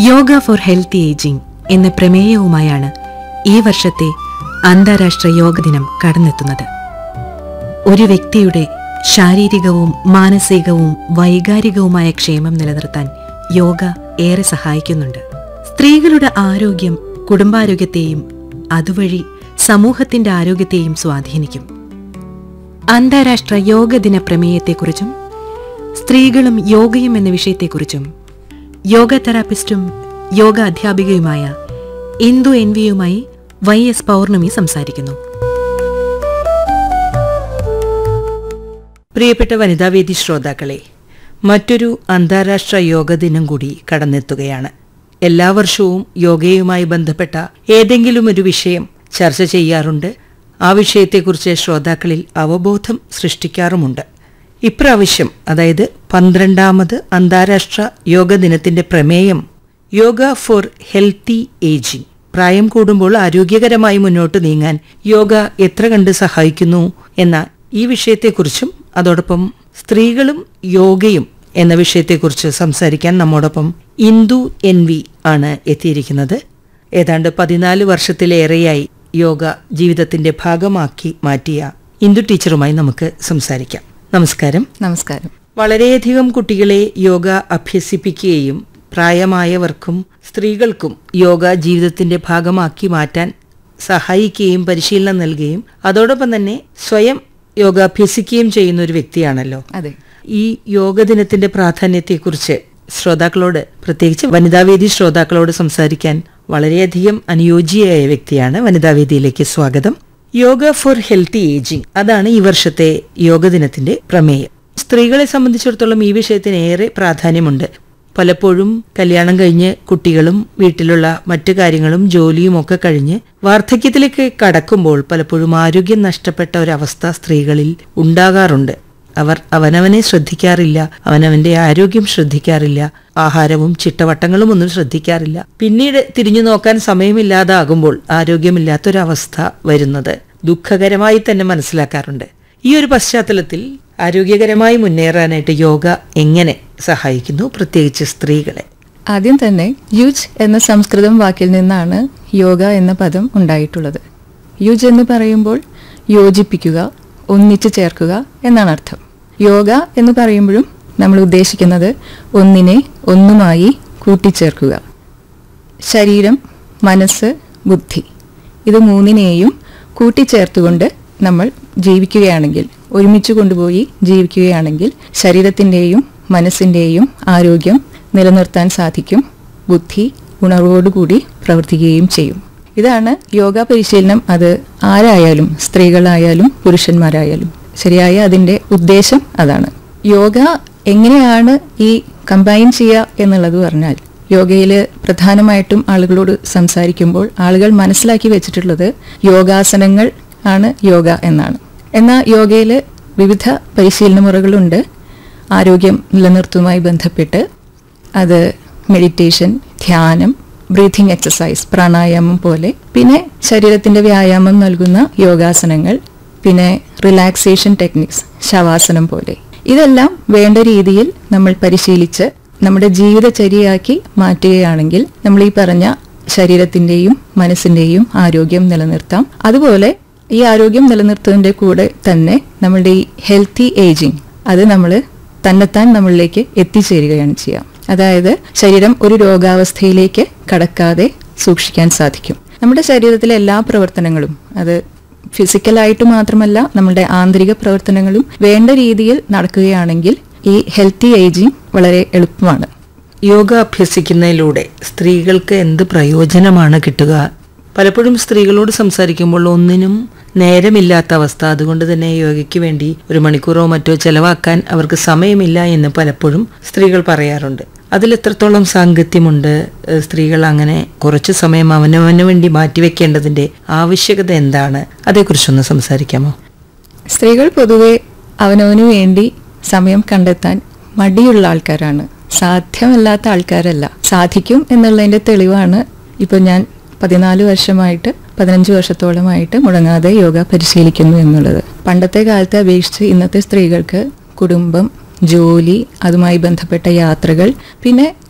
yoga four healthy ageing എന്ന പ്രമേയവുമായാണ് ഈ വർഷത്തെ അന്താരാഷ്ട്ര യോഗ ദിനം കടന്നെത്തുന്നത് ഒരു വ്യക്തിയുടെ ശാരീരികവും മാനസികവും വൈകാരികവുമായ ക്ഷേമം നിലനിർത്താൻ യോഗ ഏറെ സഹായിക്കുന്നുണ്ട് സ്ത്രീകളുടെ ആരോഗ്യം കുടുംബാരോഗ്യത്തെയും അതുവഴി സമൂഹത്തിന്റെ ആരോഗ്യത്തെയും സ്വാധീനിക്കും അന്താരാഷ്ട്ര യോഗ ദിന പ്രമേയത്തെക്കുറിച്ചും സ്ത്രീകളും യോഗയും എന്ന വിഷയത്തെക്കുറിച്ചും യോഗ തെറാപ്പിസ്റ്റും യോഗ അധ്യാപികയുമായ ഇന്ദു എൻ വിയുമായി വൈ എസ് പൗർണമി സംസാരിക്കുന്നു പ്രിയപ്പെട്ട വനിതാവേദി ശ്രോതാക്കളെ മറ്റൊരു അന്താരാഷ്ട്ര യോഗ ദിനം കൂടി കടന്നെത്തുകയാണ് എല്ലാ വർഷവും യോഗയുമായി ബന്ധപ്പെട്ട ഏതെങ്കിലും ഒരു വിഷയം ചർച്ച ചെയ്യാറുണ്ട് ആ വിഷയത്തെക്കുറിച്ച് ശ്രോതാക്കളിൽ അവബോധം സൃഷ്ടിക്കാറുമുണ്ട് ഇപ്രാവശ്യം അതായത് പന്ത്രണ്ടാമത് അന്താരാഷ്ട്ര യോഗ ദിനത്തിന്റെ പ്രമേയം യോഗ ഫോർ ഹെൽത്തി ഏജിംഗ് പ്രായം കൂടുമ്പോൾ ആരോഗ്യകരമായി മുന്നോട്ട് നീങ്ങാൻ യോഗ എത്ര കണ്ട് സഹായിക്കുന്നു എന്ന ഈ വിഷയത്തെക്കുറിച്ചും അതോടൊപ്പം സ്ത്രീകളും യോഗയും എന്ന വിഷയത്തെക്കുറിച്ച് സംസാരിക്കാൻ നമ്മോടൊപ്പം ഇന്ദു എൻ വി ആണ് എത്തിയിരിക്കുന്നത് ഏതാണ്ട് പതിനാല് വർഷത്തിലേറെയായി യോഗ ജീവിതത്തിന്റെ ഭാഗമാക്കി മാറ്റിയ ഇന്ദു ടീച്ചറുമായി നമുക്ക് സംസാരിക്കാം നമസ്കാരം നമസ്കാരം വളരെയധികം കുട്ടികളെ യോഗ അഭ്യസിപ്പിക്കുകയും പ്രായമായവർക്കും സ്ത്രീകൾക്കും യോഗ ജീവിതത്തിന്റെ ഭാഗമാക്കി മാറ്റാൻ സഹായിക്കുകയും പരിശീലനം നൽകുകയും അതോടൊപ്പം തന്നെ സ്വയം യോഗ അഭ്യസിക്കുകയും ചെയ്യുന്ന ഒരു വ്യക്തിയാണല്ലോ അതെ ഈ യോഗ ദിനത്തിന്റെ പ്രാധാന്യത്തെക്കുറിച്ച് ശ്രോതാക്കളോട് പ്രത്യേകിച്ച് വനിതാവേദി ശ്രോതാക്കളോട് സംസാരിക്കാൻ വളരെയധികം അനുയോജ്യയായ വ്യക്തിയാണ് വനിതാവേദിയിലേക്ക് സ്വാഗതം യോഗ ഫോർ ഹെൽത്തി ഏജിംഗ് അതാണ് ഈ വർഷത്തെ യോഗ ദിനത്തിന്റെ പ്രമേയം സ്ത്രീകളെ സംബന്ധിച്ചിടത്തോളം ഈ വിഷയത്തിന് ഏറെ പ്രാധാന്യമുണ്ട് പലപ്പോഴും കല്യാണം കഴിഞ്ഞ് കുട്ടികളും വീട്ടിലുള്ള മറ്റു കാര്യങ്ങളും ജോലിയും ഒക്കെ കഴിഞ്ഞ് വാർദ്ധക്യത്തിലേക്ക് കടക്കുമ്പോൾ പലപ്പോഴും ആരോഗ്യം നഷ്ടപ്പെട്ട ഒരവസ്ഥ സ്ത്രീകളിൽ ഉണ്ടാകാറുണ്ട് അവർ അവനവനെ ശ്രദ്ധിക്കാറില്ല അവനവന്റെ ആരോഗ്യം ശ്രദ്ധിക്കാറില്ല ആഹാരവും ചിട്ടവട്ടങ്ങളും ഒന്നും ശ്രദ്ധിക്കാറില്ല പിന്നീട് തിരിഞ്ഞു നോക്കാൻ സമയമില്ലാതാകുമ്പോൾ ആരോഗ്യമില്ലാത്തൊരവസ്ഥ വരുന്നത് ദുഃഖകരമായി തന്നെ മനസ്സിലാക്കാറുണ്ട് ഈ ഒരു പശ്ചാത്തലത്തിൽ ആരോഗ്യകരമായി മുന്നേറാനായിട്ട് യോഗ എങ്ങനെ സഹായിക്കുന്നു പ്രത്യേകിച്ച് സ്ത്രീകളെ ആദ്യം തന്നെ യുജ് എന്ന സംസ്കൃതം വാക്കിൽ നിന്നാണ് യോഗ എന്ന പദം ഉണ്ടായിട്ടുള്ളത് യുജ് എന്ന് പറയുമ്പോൾ യോജിപ്പിക്കുക ഒന്നിച്ചു ചേർക്കുക എന്നാണ് അർത്ഥം യോഗ എന്ന് പറയുമ്പോഴും നമ്മൾ ഉദ്ദേശിക്കുന്നത് ഒന്നിനെ ഒന്നുമായി കൂട്ടിച്ചേർക്കുക ശരീരം മനസ്സ് ബുദ്ധി ഇത് മൂന്നിനെയും കൂട്ടിച്ചേർത്തുകൊണ്ട് നമ്മൾ ജീവിക്കുകയാണെങ്കിൽ ഒരുമിച്ച് കൊണ്ടുപോയി ജീവിക്കുകയാണെങ്കിൽ ശരീരത്തിൻ്റെയും മനസ്സിൻ്റെയും ആരോഗ്യം നിലനിർത്താൻ സാധിക്കും ബുദ്ധി ഉണർവോടുകൂടി പ്രവർത്തിക്കുകയും ചെയ്യും ഇതാണ് യോഗ പരിശീലനം അത് ആരായാലും സ്ത്രീകളായാലും പുരുഷന്മാരായാലും ശരിയായ അതിൻ്റെ ഉദ്ദേശം അതാണ് യോഗ എങ്ങനെയാണ് ഈ കമ്പൈൻ ചെയ്യുക എന്നുള്ളത് പറഞ്ഞാൽ യോഗയിൽ പ്രധാനമായിട്ടും ആളുകളോട് സംസാരിക്കുമ്പോൾ ആളുകൾ മനസ്സിലാക്കി വെച്ചിട്ടുള്ളത് യോഗാസനങ്ങൾ ആണ് യോഗ എന്നാണ് എന്നാൽ യോഗയിൽ വിവിധ പരിശീലന മുറകളുണ്ട് ആരോഗ്യം നിലനിർത്തുമായി ബന്ധപ്പെട്ട് അത് മെഡിറ്റേഷൻ ധ്യാനം ബ്രീതിങ് എക്സസൈസ് പ്രാണായാമം പോലെ പിന്നെ ശരീരത്തിന്റെ വ്യായാമം നൽകുന്ന യോഗാസനങ്ങൾ പിന്നെ റിലാക്സേഷൻ ടെക്നിക്സ് ശവാസനം പോലെ ഇതെല്ലാം വേണ്ട രീതിയിൽ നമ്മൾ പരിശീലിച്ച് നമ്മുടെ ജീവിതചര്യയാക്കി മാറ്റുകയാണെങ്കിൽ നമ്മൾ ഈ പറഞ്ഞ ശരീരത്തിന്റെയും മനസ്സിന്റെയും ആരോഗ്യം നിലനിർത്താം അതുപോലെ ഈ ആരോഗ്യം നിലനിർത്തുന്നതിന്റെ കൂടെ തന്നെ നമ്മളുടെ ഈ ഹെൽത്തി ഏജിങ് അത് നമ്മൾ തന്നെത്താൻ നമ്മളിലേക്ക് എത്തിച്ചേരുകയാണ് ചെയ്യാം അതായത് ശരീരം ഒരു രോഗാവസ്ഥയിലേക്ക് കടക്കാതെ സൂക്ഷിക്കാൻ സാധിക്കും നമ്മുടെ ശരീരത്തിലെ എല്ലാ പ്രവർത്തനങ്ങളും അത് ഫിസിക്കലായിട്ട് മാത്രമല്ല നമ്മുടെ ആന്തരിക പ്രവർത്തനങ്ങളും വേണ്ട രീതിയിൽ നടക്കുകയാണെങ്കിൽ ഈ ഹെൽത്തി ഏജിങ് വളരെ എളുപ്പമാണ് യോഗ അഭ്യസിക്കുന്നതിലൂടെ സ്ത്രീകൾക്ക് എന്ത് പ്രയോജനമാണ് കിട്ടുക പലപ്പോഴും സ്ത്രീകളോട് സംസാരിക്കുമ്പോൾ ഒന്നിനും നേരമില്ലാത്ത അവസ്ഥ അതുകൊണ്ട് തന്നെ യോഗയ്ക്ക് വേണ്ടി ഒരു മണിക്കൂറോ മറ്റോ ചെലവാക്കാൻ അവർക്ക് സമയമില്ല എന്ന് പലപ്പോഴും സ്ത്രീകൾ പറയാറുണ്ട് അതിൽ എത്രത്തോളം സാങ്കത്യമുണ്ട് ഏഹ് സ്ത്രീകൾ അങ്ങനെ കുറച്ചു സമയം അവനവന് വേണ്ടി മാറ്റിവെക്കേണ്ടതിന്റെ ആവശ്യകത എന്താണ് അതേക്കുറിച്ചൊന്ന് സംസാരിക്കാമോ സ്ത്രീകൾ പൊതുവെ അവനവന് വേണ്ടി സമയം കണ്ടെത്താൻ മടിയുള്ള ആൾക്കാരാണ് സാധ്യമല്ലാത്ത ആൾക്കാരല്ല സാധിക്കും എന്നുള്ളതിന്റെ തെളിവാണ് ഇപ്പോൾ ഞാൻ പതിനാല് വർഷമായിട്ട് പതിനഞ്ച് വർഷത്തോളമായിട്ട് മുടങ്ങാതെ യോഗ പരിശീലിക്കുന്നു എന്നുള്ളത് പണ്ടത്തെ കാലത്തെ അപേക്ഷിച്ച് ഇന്നത്തെ സ്ത്രീകൾക്ക് കുടുംബം ജോലി അതുമായി ബന്ധപ്പെട്ട യാത്രകൾ പിന്നെ